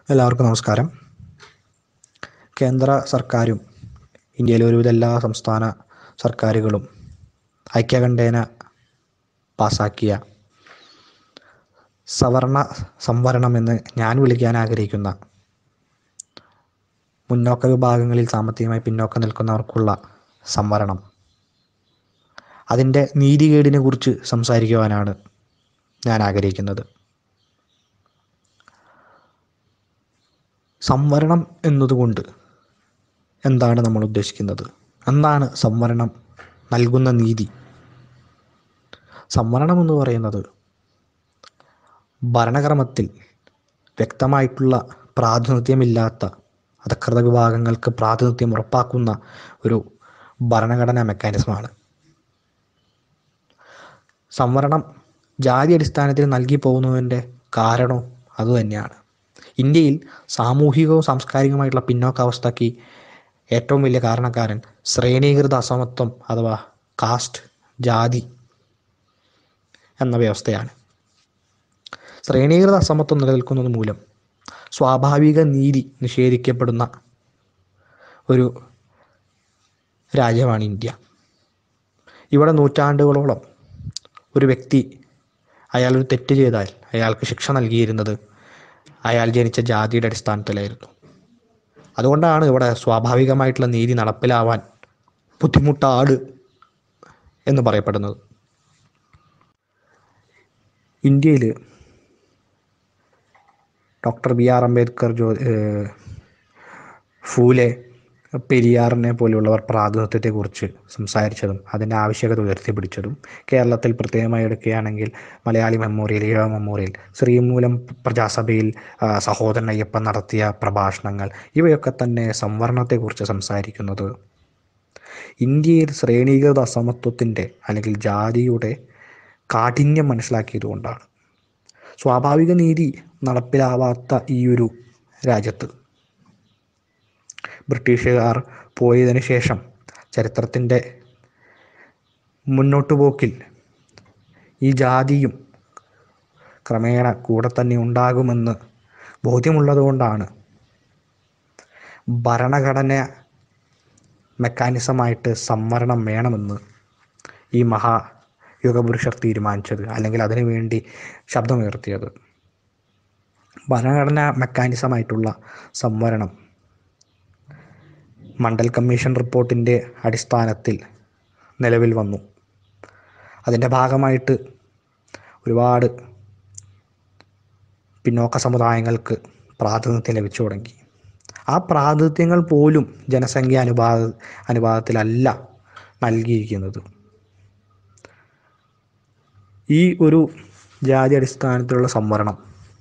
എല്ലാവർക്കും നമസ്കാരം കേന്ദ്ര സർക്കാരും ഇന്ത്യയിലെ ഒരുവിധ എല്ലാ സംസ്ഥാന സർക്കാരുകളും ഐക്യകണ്ഠേന പാസാക്കിയ സവർണ സംവരണം എന്ന് ഞാൻ വിളിക്കാൻ ആഗ്രഹിക്കുന്ന മുന്നോക്ക വിഭാഗങ്ങളിൽ സാമ്പത്തികമായി പിന്നോക്കം നിൽക്കുന്നവർക്കുള്ള സംവരണം അതിൻ്റെ നീതികേടിനെ കുറിച്ച് സംസാരിക്കുവാനാണ് ഞാൻ ആഗ്രഹിക്കുന്നത് സംവരണം എന്നതുകൊണ്ട് എന്താണ് നമ്മൾ ഉദ്ദേശിക്കുന്നത് എന്താണ് സംവരണം നൽകുന്ന നീതി സംവരണം എന്ന് പറയുന്നത് ഭരണക്രമത്തിൽ വ്യക്തമായിട്ടുള്ള പ്രാതിനിധ്യമില്ലാത്ത അധകൃത വിഭാഗങ്ങൾക്ക് പ്രാതിനിധ്യം ഉറപ്പാക്കുന്ന ഒരു ഭരണഘടനാ മെക്കാനിസമാണ് സംവരണം ജാതി അടിസ്ഥാനത്തിൽ നൽകി പോകുന്നതിൻ്റെ കാരണവും അതുതന്നെയാണ് ഇന്ത്യയിൽ സാമൂഹികവും സാംസ്കാരികവുമായിട്ടുള്ള പിന്നോക്കാവസ്ഥയ്ക്ക് ഏറ്റവും വലിയ കാരണക്കാരൻ ശ്രേണീകൃത അസമത്വം അഥവാ കാസ്റ്റ് ജാതി എന്ന വ്യവസ്ഥയാണ് ശ്രേണീകൃത അസമത്വം നിലനിൽക്കുന്നത് മൂലം സ്വാഭാവിക നീതി നിഷേധിക്കപ്പെടുന്ന ഒരു രാജ്യമാണ് ഇന്ത്യ ഇവിടെ നൂറ്റാണ്ടുകളോളം ഒരു വ്യക്തി അയാൾ ഒരു തെറ്റ് ചെയ്താൽ അയാൾക്ക് ശിക്ഷ നൽകിയിരുന്നത് അയാൾ ജനിച്ച ജാതിയുടെ അടിസ്ഥാനത്തിലായിരുന്നു അതുകൊണ്ടാണ് ഇവിടെ സ്വാഭാവികമായിട്ടുള്ള നീതി നടപ്പിലാവാൻ ബുദ്ധിമുട്ടാട് എന്ന് പറയപ്പെടുന്നത് ഇന്ത്യയിൽ ഡോക്ടർ ബി ആർ അംബേദ്കർ ജോ ഫൂലെ പെരിയാറിനെ പോലെയുള്ളവർ പ്രാതിനിധ്യത്തെക്കുറിച്ച് സംസാരിച്ചതും അതിൻ്റെ ആവശ്യകത ഉയർത്തിപ്പിടിച്ചതും കേരളത്തിൽ പ്രത്യേകമായി എടുക്കുകയാണെങ്കിൽ മലയാളി മെമ്മോറിയൽ ഈഴവ മെമ്മോറിയൽ ശ്രീമൂലം പ്രജാസഭയിൽ സഹോദരൻ അയ്യപ്പൻ നടത്തിയ പ്രഭാഷണങ്ങൾ ഇവയൊക്കെ തന്നെ സംവരണത്തെക്കുറിച്ച് സംസാരിക്കുന്നത് ഇന്ത്യയിൽ ശ്രേണീകൃത അസമത്വത്തിൻ്റെ അല്ലെങ്കിൽ ജാതിയുടെ കാഠിന്യം മനസ്സിലാക്കിയതുകൊണ്ടാണ് സ്വാഭാവിക നീതി നടപ്പിലാവാത്ത ഈ ഒരു രാജ്യത്ത് ബ്രിട്ടീഷുകാർ പോയതിനു ശേഷം ചരിത്രത്തിൻ്റെ മുന്നോട്ടു പോക്കിൽ ഈ ജാതിയും ക്രമേണ കൂടെ തന്നെ ഉണ്ടാകുമെന്ന് ബോധ്യമുള്ളതുകൊണ്ടാണ് ഭരണഘടന മെക്കാനിസമായിട്ട് സംവരണം വേണമെന്ന് ഈ മഹാ യുഗപുരുഷർ തീരുമാനിച്ചത് അല്ലെങ്കിൽ അതിനു വേണ്ടി ശബ്ദമുയർത്തിയത് ഭരണഘടനാ മെക്കാനിസമായിട്ടുള്ള സംവരണം മണ്ഡൽ കമ്മീഷൻ റിപ്പോർട്ടിൻ്റെ അടിസ്ഥാനത്തിൽ നിലവിൽ വന്നു അതിൻ്റെ ഭാഗമായിട്ട് ഒരുപാട് പിന്നോക്ക സമുദായങ്ങൾക്ക് പ്രാതിനിധ്യം ലഭിച്ചു തുടങ്ങി ആ പ്രാതിനിധ്യങ്ങൾ പോലും ജനസംഖ്യ അനുപാത അനുപാതത്തിലല്ല നൽകിയിരിക്കുന്നത് ഈ ഒരു ജാതി അടിസ്ഥാനത്തിലുള്ള സംവരണം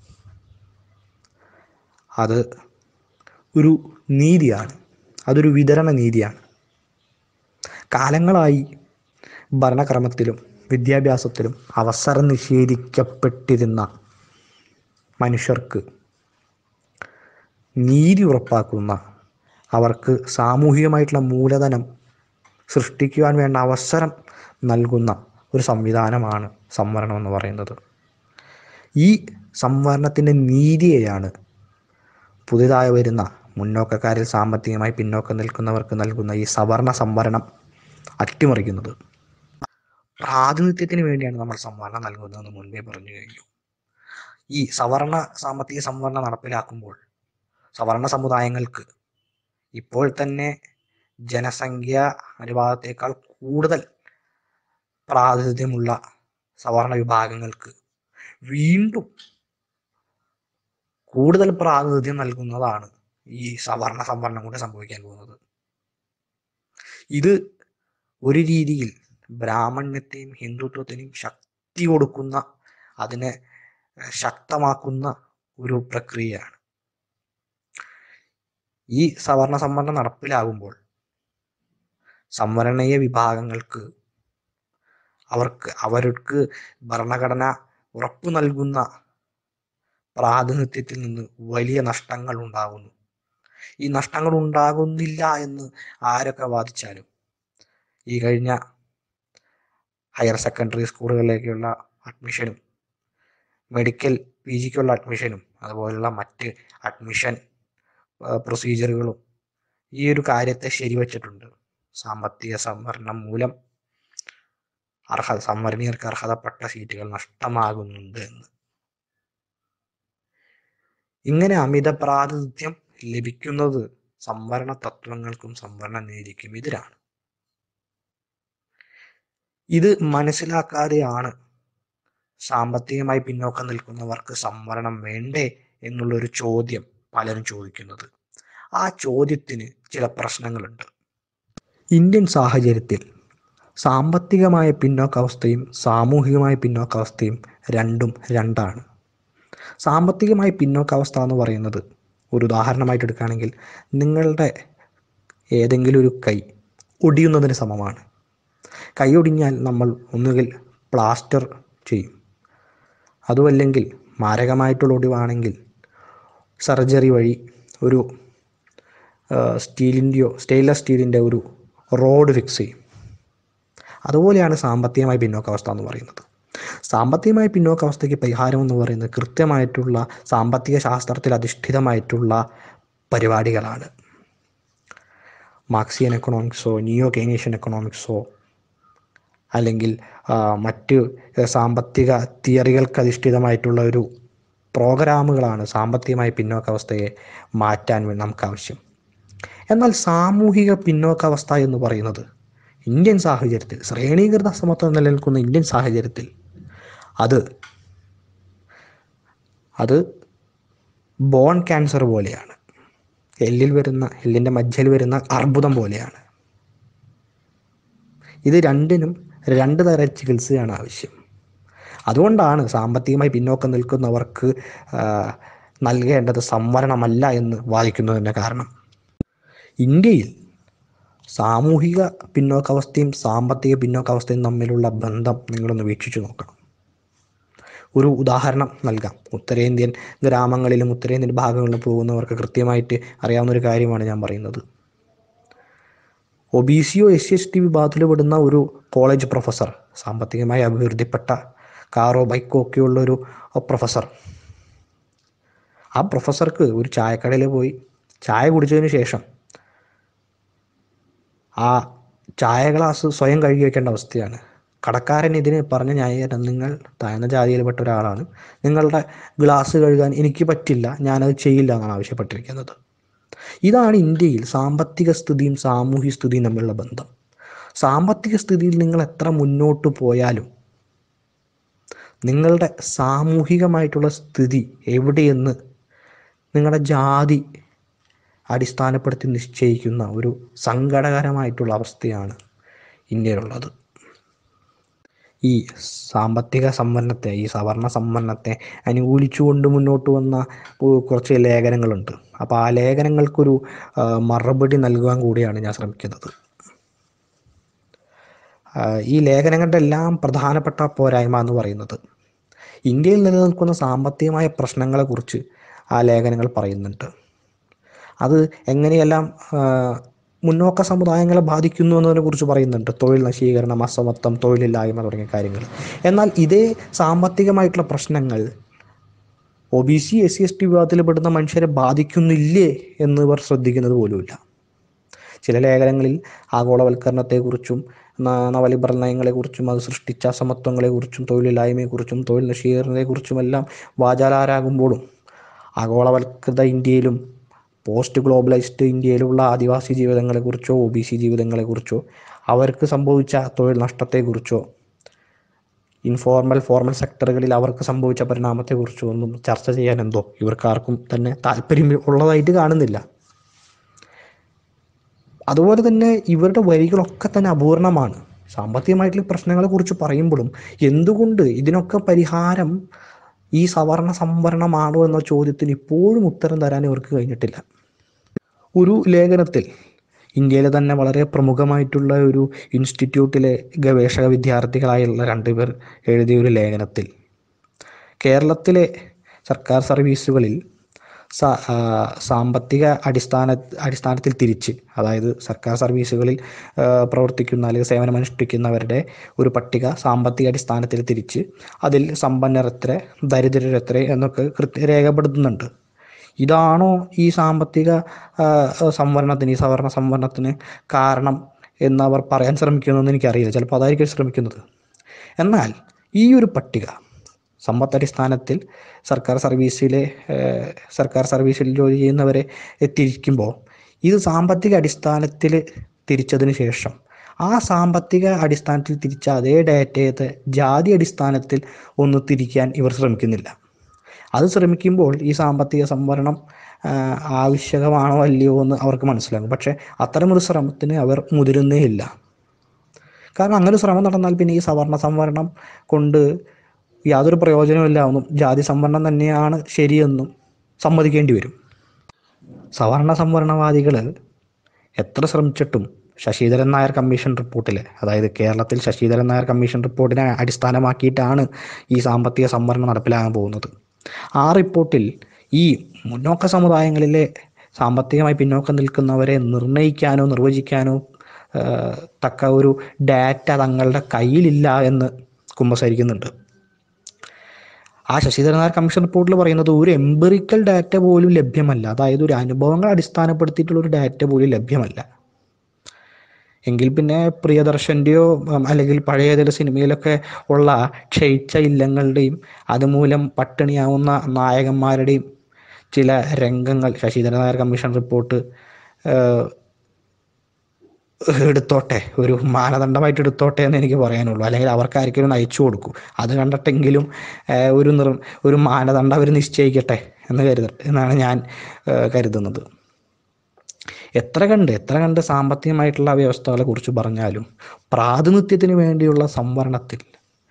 അത് ഒരു നീതിയാണ് അതൊരു വിതരണ നീതിയാണ് കാലങ്ങളായി ഭരണക്രമത്തിലും വിദ്യാഭ്യാസത്തിലും അവസരം നിഷേധിക്കപ്പെട്ടിരുന്ന മനുഷ്യർക്ക് നീതി ഉറപ്പാക്കുന്ന അവർക്ക് സാമൂഹികമായിട്ടുള്ള മൂലധനം സൃഷ്ടിക്കുവാൻ വേണ്ട അവസരം നൽകുന്ന ഒരു സംവിധാനമാണ് സംവരണം എന്ന് പറയുന്നത് ഈ സംവരണത്തിൻ്റെ നീതിയെയാണ് പുതിയതായി വരുന്ന മുന്നോക്കക്കാരിൽ സാമ്പത്തികമായി പിന്നോക്കം നിൽക്കുന്നവർക്ക് നൽകുന്ന ഈ സവർണ സംവരണം അട്ടിമറിക്കുന്നത് പ്രാതിനിധ്യത്തിന് വേണ്ടിയാണ് നമ്മൾ സംവരണം നൽകുന്നതെന്ന് മുൻപേ പറഞ്ഞു കഴിഞ്ഞു ഈ സവർണ സാമ്പത്തിക സംവരണം നടപ്പിലാക്കുമ്പോൾ സവർണ സമുദായങ്ങൾക്ക് ഇപ്പോൾ തന്നെ ജനസംഖ്യ അനുപാതത്തേക്കാൾ കൂടുതൽ പ്രാതിനിധ്യമുള്ള സവർണ വിഭാഗങ്ങൾക്ക് വീണ്ടും കൂടുതൽ പ്രാതിനിധ്യം നൽകുന്നതാണ് ഈ സവർണ സംവരണം കൊണ്ട് സംഭവിക്കാൻ പോകുന്നത് ഇത് ഒരു രീതിയിൽ ബ്രാഹ്മണ്യത്തെയും ഹിന്ദുത്വത്തിനെയും ശക്തി കൊടുക്കുന്ന അതിനെ ശക്തമാക്കുന്ന ഒരു പ്രക്രിയയാണ് ഈ സവർണ സംവരണം നടപ്പിലാകുമ്പോൾ സംവരണീയ വിഭാഗങ്ങൾക്ക് അവർക്ക് അവർക്ക് ഭരണഘടന ഉറപ്പു നൽകുന്ന പ്രാതിനിധ്യത്തിൽ നിന്ന് വലിയ നഷ്ടങ്ങൾ ഉണ്ടാകുന്നു ഈ നഷ്ടങ്ങൾ ഉണ്ടാകുന്നില്ല എന്ന് ആരൊക്കെ വാദിച്ചാലും ഈ കഴിഞ്ഞ ഹയർ സെക്കൻഡറി സ്കൂളുകളിലേക്കുള്ള അഡ്മിഷനും മെഡിക്കൽ പി ജിക്കുള്ള അഡ്മിഷനും അതുപോലുള്ള മറ്റ് അഡ്മിഷൻ പ്രൊസീജിയറുകളും ഈ ഒരു കാര്യത്തെ ശരിവച്ചിട്ടുണ്ട് സാമ്പത്തിക സംവരണം മൂലം അർഹ സംവരണീയർക്ക് അർഹതപ്പെട്ട സീറ്റുകൾ നഷ്ടമാകുന്നുണ്ട് എന്ന് ഇങ്ങനെ അമിത പ്രാതിനിധ്യം ലഭിക്കുന്നത് സംവരണ തത്വങ്ങൾക്കും സംവരണ നീതിക്കും എതിരാണ് ഇത് മനസ്സിലാക്കാതെയാണ് സാമ്പത്തികമായി പിന്നോക്കം നിൽക്കുന്നവർക്ക് സംവരണം വേണ്ടേ എന്നുള്ളൊരു ചോദ്യം പലരും ചോദിക്കുന്നത് ആ ചോദ്യത്തിന് ചില പ്രശ്നങ്ങളുണ്ട് ഇന്ത്യൻ സാഹചര്യത്തിൽ സാമ്പത്തികമായ പിന്നോക്കാവസ്ഥയും സാമൂഹികമായ പിന്നോക്കാവസ്ഥയും രണ്ടും രണ്ടാണ് സാമ്പത്തികമായ പിന്നോക്കാവസ്ഥ എന്ന് പറയുന്നത് ഒരു ഉദാഹരണമായിട്ട് എടുക്കുകയാണെങ്കിൽ നിങ്ങളുടെ ഏതെങ്കിലും ഒരു കൈ ഒടിയുന്നതിന് സമമാണ് കൈ ഒടിഞ്ഞാൽ നമ്മൾ ഒന്നുകിൽ പ്ലാസ്റ്റർ ചെയ്യും അതുമല്ലെങ്കിൽ മാരകമായിട്ടുള്ള ഒടിവാണെങ്കിൽ സർജറി വഴി ഒരു സ്റ്റീലിൻ്റെയോ സ്റ്റെയിൻലെസ് സ്റ്റീലിൻ്റെ ഒരു റോഡ് ഫിക്സ് ചെയ്യും അതുപോലെയാണ് സാമ്പത്തികമായ പിന്നോക്കാവസ്ഥ എന്ന് പറയുന്നത് സാമ്പത്തികമായ പിന്നോക്കാവസ്ഥയ്ക്ക് പരിഹാരം എന്ന് പറയുന്നത് കൃത്യമായിട്ടുള്ള സാമ്പത്തിക ശാസ്ത്രത്തിൽ അധിഷ്ഠിതമായിട്ടുള്ള പരിപാടികളാണ് മാർക്സിയൻ എക്കണോമിക്സോ നിയോ കെയ്നീഷ്യൻ എക്കണോമിക്സോ അല്ലെങ്കിൽ ആ, മറ്റ് സാമ്പത്തിക തിയറികൾക്ക് അധിഷ്ഠിതമായിട്ടുള്ള ഒരു പ്രോഗ്രാമുകളാണ് സാമ്പത്തികമായ പിന്നോക്കാവസ്ഥയെ മാറ്റാൻ വേ- നമുക്ക് ആവശ്യം എന്നാൽ സാമൂഹിക പിന്നോക്കാവസ്ഥ എന്ന് പറയുന്നത് ഇന്ത്യൻ സാഹചര്യത്തിൽ ശ്രേണീകൃത സമത്വം നിലനിൽക്കുന്ന ഇന്ത്യൻ സാഹചര്യത്തിൽ അത് അത് ബോൺ ക്യാൻസർ പോലെയാണ് എല്ലിൽ വരുന്ന എല്ലിൻ്റെ മജ്ജയിൽ വരുന്ന അർബുദം പോലെയാണ് ഇത് രണ്ടിനും രണ്ട് തരം ചികിത്സയാണ് ആവശ്യം അതുകൊണ്ടാണ് സാമ്പത്തികമായി പിന്നോക്കം നിൽക്കുന്നവർക്ക് ആ, നൽകേണ്ടത് സംവരണമല്ല എന്ന് വാദിക്കുന്നതിൻ്റെ കാരണം ഇന്ത്യയിൽ സാമൂഹിക പിന്നോക്കാവസ്ഥയും സാമ്പത്തിക പിന്നോക്കാവസ്ഥയും തമ്മിലുള്ള ബന്ധം നിങ്ങളൊന്ന് വീക്ഷിച്ചു നോക്കണം ഒരു ഉദാഹരണം നൽകാം ഉത്തരേന്ത്യൻ ഗ്രാമങ്ങളിലും ഉത്തരേന്ത്യൻ ഭാഗങ്ങളിലും പോകുന്നവർക്ക് കൃത്യമായിട്ട് അറിയാവുന്ന ഒരു കാര്യമാണ് ഞാൻ പറയുന്നത് ഒബിസിയോ എസ് സി എസ് ടി വിഭാഗത്തിൽ പെടുന്ന ഒരു കോളേജ് പ്രൊഫസർ സാമ്പത്തികമായി അഭിവൃദ്ധിപ്പെട്ട കാറോ ബൈക്കോ ഒക്കെയുള്ള ഒരു പ്രൊഫസർ ആ പ്രൊഫസർക്ക് ഒരു ചായക്കടയിൽ പോയി ചായ കുടിച്ചതിന് ശേഷം ആ ചായ ഗ്ലാസ് സ്വയം കഴുകി വെക്കേണ്ട അവസ്ഥയാണ് കടക്കാരൻ ഇതിന് പറഞ്ഞ ന്യായീകരണം നിങ്ങൾ താഴ്ന്ന ജാതിയിൽപ്പെട്ട ഒരാളാണ് നിങ്ങളുടെ ഗ്ലാസ് കഴുകാൻ എനിക്ക് പറ്റില്ല ഞാനത് ചെയ്യില്ല എന്നാണ് ആവശ്യപ്പെട്ടിരിക്കുന്നത് ഇതാണ് ഇന്ത്യയിൽ സാമ്പത്തിക സ്ഥിതിയും സാമൂഹ്യ സ്ഥിതിയും തമ്മിലുള്ള ബന്ധം സാമ്പത്തിക സ്ഥിതിയിൽ നിങ്ങൾ എത്ര മുന്നോട്ട് പോയാലും നിങ്ങളുടെ സാമൂഹികമായിട്ടുള്ള സ്ഥിതി എവിടെയെന്ന് നിങ്ങളുടെ ജാതി അടിസ്ഥാനപ്പെടുത്തി നിശ്ചയിക്കുന്ന ഒരു സങ്കടകരമായിട്ടുള്ള അവസ്ഥയാണ് ഇന്ത്യയിലുള്ളത് ഈ സാമ്പത്തിക സംവരണത്തെ ഈ സവർണ സംവരണത്തെ അനുകൂലിച്ചുകൊണ്ട് മുന്നോട്ട് വന്ന ഒരു കുറച്ച് ലേഖനങ്ങളുണ്ട് അപ്പോൾ ആ ലേഖനങ്ങൾക്കൊരു ആ, മറുപടി നൽകുവാൻ കൂടിയാണ് ഞാൻ ശ്രമിക്കുന്നത് ആ, ഈ ലേഖനങ്ങളുടെ എല്ലാം പ്രധാനപ്പെട്ട പോരായ്മ എന്ന് പറയുന്നത് ഇന്ത്യയിൽ നിലനിൽക്കുന്ന സാമ്പത്തികമായ പ്രശ്നങ്ങളെക്കുറിച്ച് ആ ലേഖനങ്ങൾ പറയുന്നുണ്ട് അത് എങ്ങനെയെല്ലാം ആ, മുന്നോക്ക സമുദായങ്ങളെ ബാധിക്കുന്നു എന്നതിനെ കുറിച്ച് പറയുന്നുണ്ട് തൊഴിൽ നശീകരണം അസമത്വം തൊഴിലില്ലായ്മ തുടങ്ങിയ കാര്യങ്ങൾ എന്നാൽ ഇതേ സാമ്പത്തികമായിട്ടുള്ള പ്രശ്നങ്ങൾ O B C S C S T വിഭാഗത്തിൽ പെടുന്ന മനുഷ്യരെ ബാധിക്കുന്നില്ലേ എന്ന് ഇവർ ശ്രദ്ധിക്കുന്നത് പോലുമില്ല ചില ലേഖനങ്ങളിൽ ആഗോളവൽക്കരണത്തെക്കുറിച്ചും ന- നവലിബറൽ നയങ്ങളെക്കുറിച്ചും അത് സൃഷ്ടിച്ച അസമത്വങ്ങളെക്കുറിച്ചും തൊഴിലില്ലായ്മയെക്കുറിച്ചും തൊഴിൽ നശീകരണത്തെക്കുറിച്ചുമെല്ലാം വാചാലാരാകുമ്പോഴും ആഗോളവൽകൃത ഇന്ത്യയിലും പോസ്റ്റ് ഗ്ലോബലൈസ്ഡ് ഇന്ത്യയിലുള്ള ആദിവാസി ജീവിതങ്ങളെക്കുറിച്ചോ ഒ ബി സി ജീവിതങ്ങളെക്കുറിച്ചോ അവർക്ക് സംഭവിച്ച തൊഴിൽ നഷ്ടത്തെക്കുറിച്ചോ ഇൻഫോർമൽ ഫോർമൽ സെക്ടറുകളിൽ അവർക്ക് സംഭവിച്ച പരിണാമത്തെക്കുറിച്ചോ ഒന്നും ചർച്ച ചെയ്യാൻ എന്തോ ഇവർക്കാർക്കും തന്നെ താല്പര്യം ഉള്ളതായിട്ട് കാണുന്നില്ല അതുപോലെ തന്നെ ഇവരുടെ വരികളൊക്കെ തന്നെ അപൂർണമാണ് സാമ്പത്തികമായിട്ടുള്ള പ്രശ്നങ്ങളെ കുറിച്ച് പറയുമ്പോഴും എന്തുകൊണ്ട് ഇതിനൊക്കെ പരിഹാരം ഈ സവർണ സംവരണമാണോ എന്ന ചോദ്യത്തിന് ഇപ്പോഴും ഉത്തരം തരാൻ ഇവർക്ക് കഴിഞ്ഞിട്ടില്ല ഒരു ലേഖനത്തിൽ ഇന്ത്യയിലെ തന്നെ വളരെ പ്രമുഖമായിട്ടുള്ള ഒരു ഇൻസ്റ്റിറ്റ്യൂട്ടിലെ ഗവേഷക വിദ്യാർത്ഥികളായുള്ള രണ്ടുപേർ എഴുതിയ ഒരു ലേഖനത്തിൽ കേരളത്തിലെ സർക്കാർ സർവീസുകളിൽ സാ ആ, സാമ്പത്തിക അടിസ്ഥാന അടിസ്ഥാനത്തിൽ തിരിച്ച് അതായത് സർക്കാർ സർവീസുകളിൽ ആ, പ്രവർത്തിക്കുന്ന അല്ലെങ്കിൽ സേവനമനുഷ്ഠിക്കുന്നവരുടെ ഒരു പട്ടിക സാമ്പത്തിക അടിസ്ഥാനത്തിൽ തിരിച്ച് അതിൽ സമ്പന്നർ എത്ര ദരിദ്രർ എത്ര എന്നൊക്കെ കൃത്യ രേഖപ്പെടുത്തുന്നുണ്ട് ഇതാണോ ഈ സാമ്പത്തിക ആ, സംവരണത്തിന് ഈ സവർണ സംവരണത്തിന് കാരണം എന്ന് അവർ പറയാൻ ശ്രമിക്കുന്നതെന്ന് എനിക്കറിയില്ല ചിലപ്പോൾ അതായിരിക്കും ശ്രമിക്കുന്നത് എന്നാൽ ഈ ഒരു പട്ടിക സമ്പത്തടിസ്ഥാനത്തിൽ സർക്കാർ സർവീസിലെ ഏഹ്, സർക്കാർ സർവീസിൽ ജോലി ചെയ്യുന്നവരെ തിരിക്കുമ്പോൾ ഇത് സാമ്പത്തിക അടിസ്ഥാനത്തിൽ തിരിച്ചതിന് ശേഷം ആ സാമ്പത്തിക അടിസ്ഥാനത്തിൽ തിരിച്ച അതേ ഡാറ്റയെ ജാതി അടിസ്ഥാനത്തിൽ ഒന്ന് തിരിക്കാൻ ഇവർ ശ്രമിക്കുന്നില്ല അത് ശ്രമിക്കുമ്പോൾ ഈ സാമ്പത്തിക സംവരണം ആ, ആവശ്യകമാണോ അല്ലയോ എന്ന് അവർക്ക് മനസ്സിലാകും പക്ഷേ അത്തരമൊരു ശ്രമത്തിന് അവർ മുതിരുന്നേ ഇല്ല കാരണം അങ്ങനെ ഒരു ശ്രമം നടന്നാൽ പിന്നെ ഈ സവർണ സംവരണം കൊണ്ട് യാതൊരു പ്രയോജനമില്ല എന്നും ജാതി സംവരണം തന്നെയാണ് ശരിയെന്നും സമ്മതിക്കേണ്ടി വരും സവർണ സംവരണവാദികൾ എത്ര ശ്രമിച്ചിട്ടും ശശിധരൻ നായർ കമ്മീഷൻ റിപ്പോർട്ടിൽ അതായത് കേരളത്തിൽ ശശിധരൻ നായർ കമ്മീഷൻ റിപ്പോർട്ടിനെ അടിസ്ഥാനമാക്കിയിട്ടാണ് ഈ സാമ്പത്തിക സംവരണം നടപ്പിലാകാൻ പോകുന്നത് ആ റിപ്പോർട്ടിൽ ഈ മുന്നോക്ക സമുദായങ്ങളിലെ സാമ്പത്തികമായി പിന്നോക്കം നിൽക്കുന്നവരെ നിർണ്ണയിക്കാനോ നിർവചിക്കാനോ ആ, തക്ക ഒരു ഡാറ്റ തങ്ങളുടെ കയ്യിലില്ല എന്ന് കുമ്പസരിക്കുന്നുണ്ട് ആ ശശിധരൻ നായർ കമ്മീഷൻ റിപ്പോർട്ടിൽ പറയുന്നത് ഒരു എംപിറിക്കൽ ഡാറ്റ പോലും ലഭ്യമല്ല അതായത് ഒരു അനുഭവങ്ങൾ അടിസ്ഥാനപ്പെടുത്തിയിട്ടുള്ള ഒരു ഡാറ്റ പോലും ലഭ്യമല്ല എങ്കിൽ പിന്നെ പ്രിയദർശൻ്റെയോ ഉം, അല്ലെങ്കിൽ പഴയ ഏതെങ്കിലും സിനിമയിലൊക്കെ ഉള്ള ക്ഷയിച്ച ഇല്ലങ്ങളുടെയും അതുമൂലം പട്ടിണിയാവുന്ന നായകന്മാരുടെയും ചില രംഗങ്ങൾ ശശിധരൻ നായർ കമ്മീഷൻ റിപ്പോർട്ട് ഏഹ്, എടുത്തോട്ടെ ഒരു മാനദണ്ഡമായിട്ട് എടുത്തോട്ടെ എന്ന് എനിക്ക് പറയാനുള്ളൂ അല്ലെങ്കിൽ അവർക്ക് ആർക്കെങ്കിലും അയച്ചു കൊടുക്കൂ അത് കണ്ടിട്ടെങ്കിലും ഏഹ്, ഒരു നിർ ഒരു മാനദണ്ഡം അവർ നിശ്ചയിക്കട്ടെ എന്ന് കരുത എന്നാണ് ഞാൻ ഏഹ്, കരുതുന്നത് എത്ര കണ്ട് എത്ര കണ്ട് സാമ്പത്തികമായിട്ടുള്ള വ്യവസ്ഥകളെ കുറിച്ച് പറഞ്ഞാലും പ്രാതിനിധ്യത്തിന് വേണ്ടിയുള്ള സംവരണത്തിൽ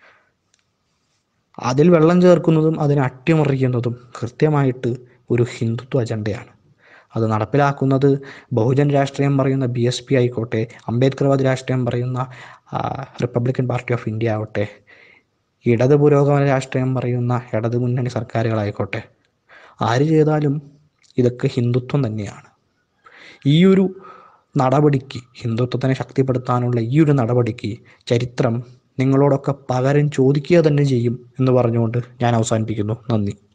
അതിൽ വെള്ളം ചേർക്കുന്നതും അതിനെ അട്ടിമറിക്കുന്നതും കൃത്യമായിട്ട് ഒരു ഹിന്ദുത്വ അജണ്ടയാണ് അത് നടപ്പിലാക്കുന്നത് ബഹുജൻ രാഷ്ട്രീയം പറയുന്ന ബി എസ് പി ആയിക്കോട്ടെ അംബേദ്കർവാദി രാഷ്ട്രീയം പറയുന്ന ആ, റിപ്പബ്ലിക്കൻ പാർട്ടി ഓഫ് ഇന്ത്യ ആവട്ടെ ഇടത് പുരോഗമന രാഷ്ട്രീയം പറയുന്ന ഇടത് മുന്നണി സർക്കാരുകളായിക്കോട്ടെ ആര് ചെയ്താലും ഇതൊക്കെ ഹിന്ദുത്വം തന്നെയാണ് ഈ ഒരു നടപടിക്ക് ഹിന്ദുത്വത്തിനെ ശക്തിപ്പെടുത്താനുള്ള ഈ ഒരു നടപടിക്ക് ചരിത്രം നിങ്ങളോടൊക്കെ പകരം ചോദിക്കുക തന്നെ ചെയ്യും എന്ന് പറഞ്ഞുകൊണ്ട് ഞാൻ അവസാനിപ്പിക്കുന്നു നന്ദി